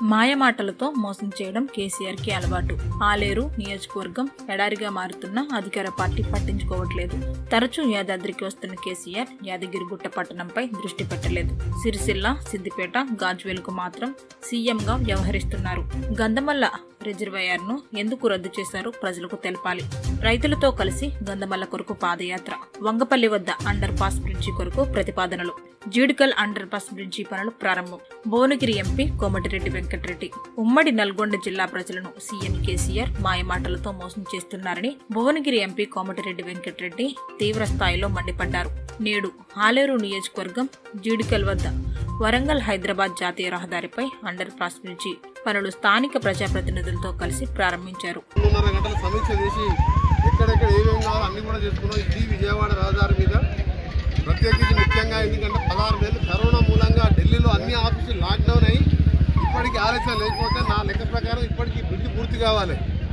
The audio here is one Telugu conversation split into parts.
మాయమాటలతో మోసం చేయడం కేసీఆర్ కి అలవాటు ఆలేరు నియోజకవర్గం ఎడారిగా మారుతున్న అధికార పార్టీ పట్టించుకోవట్లేదు తరచూ యాదాద్రికి వస్తున్న కేసీఆర్ యాదగిరిగుట్ట పట్టణంపై దృష్టి పెట్టలేదు సిరిసిల్ల సిద్దిపేట గాజ్వేల్కు మాత్రం సీఎంగా వ్యవహరిస్తున్నారు గంధమల్ల రిజర్వాయర్ ను ఎందుకు రద్దు చేశారో ప్రజలకు తెలపాలి రైతులతో కలిసి గంధమల్ల కొరకు పాదయాత్ర వంగపల్లి వద్ద అండర్ పాస్ బ్రిడ్జి కొరకు ప్రతిపాదనలు జీడికల్ అండర్ పాస్ బ్రిడ్జి పనులు ప్రారంభం భువనగిరి ఎంపీ కోమటిరెడ్డి వెంకటరెడ్డి ఉమ్మడి నల్గొండ జిల్లా ప్రజలను సీఎం కేసీఆర్ మాయమాటలతో మోసం చేస్తున్నారని భువనగిరి ఎంపీ కోమటిరెడ్డి వెంకటరెడ్డి తీవ్ర స్థాయిలో మండిపడ్డారు నేడు ఆలేరు నియోజకవర్గం జీడికల్ వద్ద వరంగల్ హైదరాబాద్ జాతీయ రహదారిపై అండర్ పాస్ బ్రిడ్జి పనులు స్థానిక ప్రజాప్రతినిధులతో కలిసి ప్రారంభించారు రెండున్నర గంటల సమీక్ష చేసి ఎక్కడెక్కడ ఏమేమి కావాలో అన్ని కూడా చేసుకున్నాం ఇది విజయవాడ రహదారి మీద ప్రత్యేకించి ముఖ్యంగా ఎందుకంటే పదహారు నెలలు కరోనా మూలంగా ఢిల్లీలో అన్ని ఆఫీసులు లాక్డౌన్ అయ్యి ఇప్పటికీ ఆలస్యం లేకపోతే నా లెక్క ప్రకారం ఇప్పటికీ బ్రిడ్జ్ పూర్తి కావాలి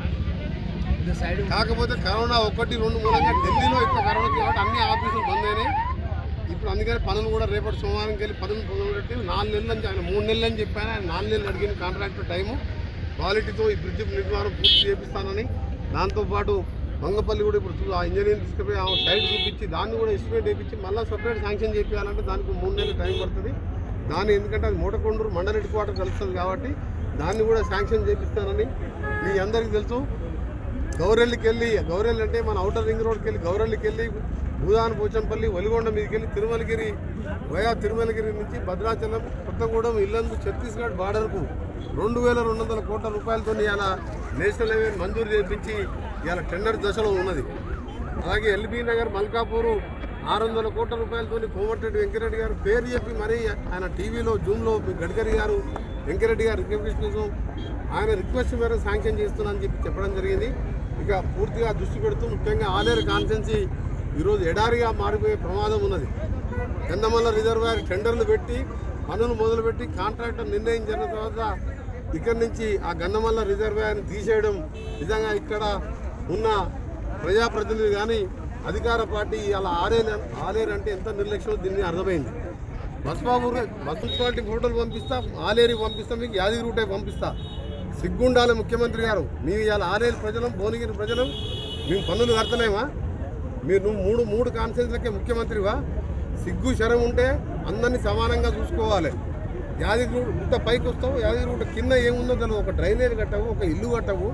కాకపోతే కరోనా ఒకటి రెండు మూలంగా ఢిల్లీలో ఎక్కువ కరోనా కాబట్టి అన్ని ఆఫీసులు బంద్ అయినాయి ఇప్పుడు అందుకని పనులు కూడా రేపటి సోమవారంకి వెళ్ళి పనులు పొందబెట్టి నాలుగు నెలలు అని ఆయన మూడు నెలలు అని చెప్పాను ఆయన నాలుగు నెలలు అడిగిన కాంట్రాక్టర్ టైము క్వాలిటీతో ఈ బ్రిడ్జ్ నిర్మాణం పూర్తి చేపిస్తానని దాంతోపాటు మంగపల్లి కూడా ఇప్పుడు చూ- ఆ ఇంజనీర్ తీసుకుపోయి ఆ సైడ్ చూపించి దాన్ని కూడా ఎస్టిమేట్ వేయించి మళ్ళీ సపరేట్ శాంక్షన్ చేయాలంటే దానికి మూడు నెలలు టైం పడుతుంది దాన్ని ఎందుకంటే అది మూటకొండూరు మండల హెడ్ క్వార్టర్ కలుస్తుంది కాబట్టి దాన్ని కూడా శాంక్షన్ చేపిస్తానని మీ అందరికీ తెలుసు గౌరెల్లికి వెళ్ళి గౌరెల్లి అంటే మన అవుటర్ రింగ్ రోడ్కి వెళ్ళి గౌరెల్లికి వెళ్ళి భూదాన్ పోచంపల్లి ఒలిగొండ మీదకి వెళ్ళి తిరుమలగిరి వయా తిరుమలగిరి నుంచి భద్రాచలం కొత్తగూడెం ఇల్లందు ఛత్తీస్గఢ్ బార్డర్కు రెండు వేల రెండు వందల కోట్ల రూపాయలతో ఇలా నేషనల్ హైవే మంజూరు చేయించి ఇవాళ టెండర్ దశలో ఉన్నది అలాగే ఎల్బీ నగర్ మల్కాపూరు ఆరు వందల కోట్ల రూపాయలతో కోమటిరెడ్డి వెంకరెడ్డి గారు పేరు చెప్పి మరీ ఆయన టీవీలో జూమ్లో మీ గడ్కరీ గారు వెంకరెడ్డి గారు రిక్వెస్ట్ చేసాం ఆయన రిక్వెస్ట్ మేరకు శాంక్షన్ చేస్తున్నానని చెప్పి చెప్పడం జరిగింది ఇక పూర్తిగా దృష్టి పెడుతూ ముఖ్యంగా ఆలేరు కాన్సెన్సీ ఈరోజు ఎడారిగా మారిపోయే ప్రమాదం ఉన్నది గంధమల్ల రిజర్వాయర్ టెండర్లు పెట్టి పనులు మొదలుపెట్టి కాంట్రాక్టర్ నిర్ణయించిన తర్వాత ఇక్కడి నుంచి ఆ గంధమల్ల రిజర్వాయర్ని తీసేయడం నిజంగా ఇక్కడ ఉన్న ప్రజాప్రతినిధి కానీ అధికార పార్టీ అలా ఆలేరు ఆలేరు అంటే ఎంత నిర్లక్ష్యం దీన్ని అర్థమైంది బస్ బాబు బస్ మున్సిపాలిటీ ఫోటోలు పంపిస్తా ఆలేరి పంపిస్తా మీకు యాదగిరి రూటే పంపిస్తా సిగ్గుండాలి ముఖ్యమంత్రి గారు మేము ఇవాళ ఆలేరు ప్రజలం భువనగిరి ప్రజలం మేము పన్నులు కడతలేమా మీరు నువ్వు మూడు మూడు కాన్ఫరెన్స్లకే ముఖ్యమంత్రివా సిగ్గు శరం ఉంటే అందరినీ సమానంగా చూసుకోవాలి యాదగిరి గుట్ట పైకి వస్తావు యాదగిరి గుట్ట కింద ఏముందో తెలియదు ఒక డ్రైనేజ్ కట్టవు ఒక ఇల్లు కట్టవు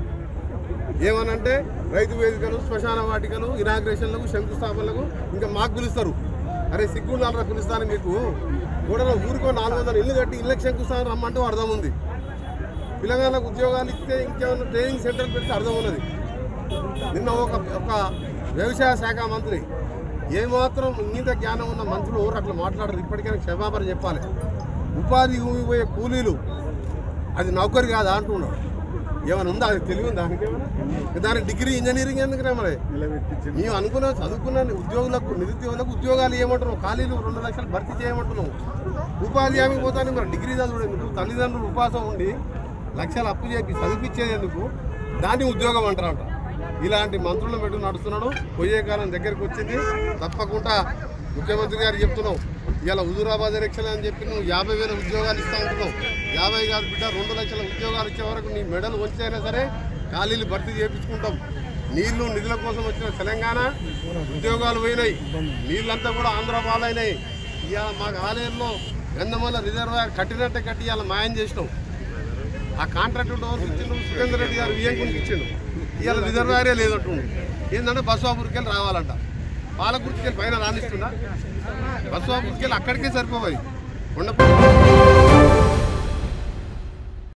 ఏమనంటే రైతు వేదికలు శ్మశాన వాటికలు ఇనాగ్రేషన్లకు శంకుస్థాపనలకు ఇంకా మాకు పిలుస్తారు అరే సిగ్గుండాలరా పిలుస్తాను మీకు గోడలో ఊరికో నాలుగు వందల ఇల్లు కట్టి ఇళ్ళకి శంకుస్థాపన రమ్మంటూ అర్థం ఉంది పిల్లగాళ్ళకు ఉద్యోగాలు ఇస్తే ఇంకేమైనా ట్రైనింగ్ సెంటర్ పెడితే అర్థం ఉన్నది నిన్న ఒక ఒక వ్యవసాయ శాఖ మంత్రి ఏమాత్రం ఇంగిత జ్ఞానం ఉన్న మంత్రులు ఎవరు అట్లా మాట్లాడరు ఇప్పటికైనా క్షమాపణ చెప్పాలి ఉపాధి భూమి పోయే కూలీలు అది నౌకరి కాదు అంటున్నాడు ఏమైనా ఉందా అది తెలివి ఉందా దానికి ఏమైనా దానికి డిగ్రీ ఇంజనీరింగ్ ఎందుకురా మరి మేము అనుకున్న చదువుకున్న ఉద్యోగులకు నిరుద్యోగులకు ఉద్యోగాలు ఏమంటున్నావు ఖాళీలు రెండు లక్షలు భర్తీ చేయమంటున్నావు ఉపాధి హామీ పోతాను మరి డిగ్రీ చదువుడు ఎందుకు తల్లిదండ్రులు ఉపాసం ఉండి లక్షలు అప్పు చేపి చదివించేది ఎందుకు దాన్ని ఉద్యోగం అంటారంట ఇలాంటి మంత్రులను పెట్టు నడుస్తున్నాడు పోయే కాలం దగ్గరికి వచ్చింది తప్పకుండా ముఖ్యమంత్రి గారు చెప్తున్నావు ఇలా హుజూరాబాద్ ఎలక్షన్ అని చెప్పి నువ్వు యాభై వేల ఉద్యోగాలు ఇస్తా ఉంటున్నావు యాభై కాదు బిడ్డ రెండు లక్షల ఉద్యోగాలు ఇచ్చే వరకు నీ మెడలు వంచైనా సరే ఖాళీలు భర్తీ చేయించుకుంటాం నీళ్లు నిధుల కోసం వచ్చిన తెలంగాణ ఉద్యోగాలు పోయినాయి నీళ్ళంతా కూడా ఆంధ్ర పాలైనాయి ఇవాళ మాకు ఆలయంలో గంధమల్ల రిజర్వాయర్ కట్టినట్టే కట్టి ఇవాళ మాయం చేసినాం ఆ కాంట్రాక్టర్ డోర్స్ ఇచ్చిండు సురేందర్ రెడ్డి గారు వియంకునికి ఇచ్చిండు ఇవాళ రిజర్వాయరే లేదంటుండు ఏంటంటే బస్వాపూర్కి వెళ్ళి రావాలంట పాలకుర్తికి వెళ్ళి పైన రాణిస్తుందా బస్వాపూర్కి వెళ్ళి అక్కడికే సరిపోవాలి కొండ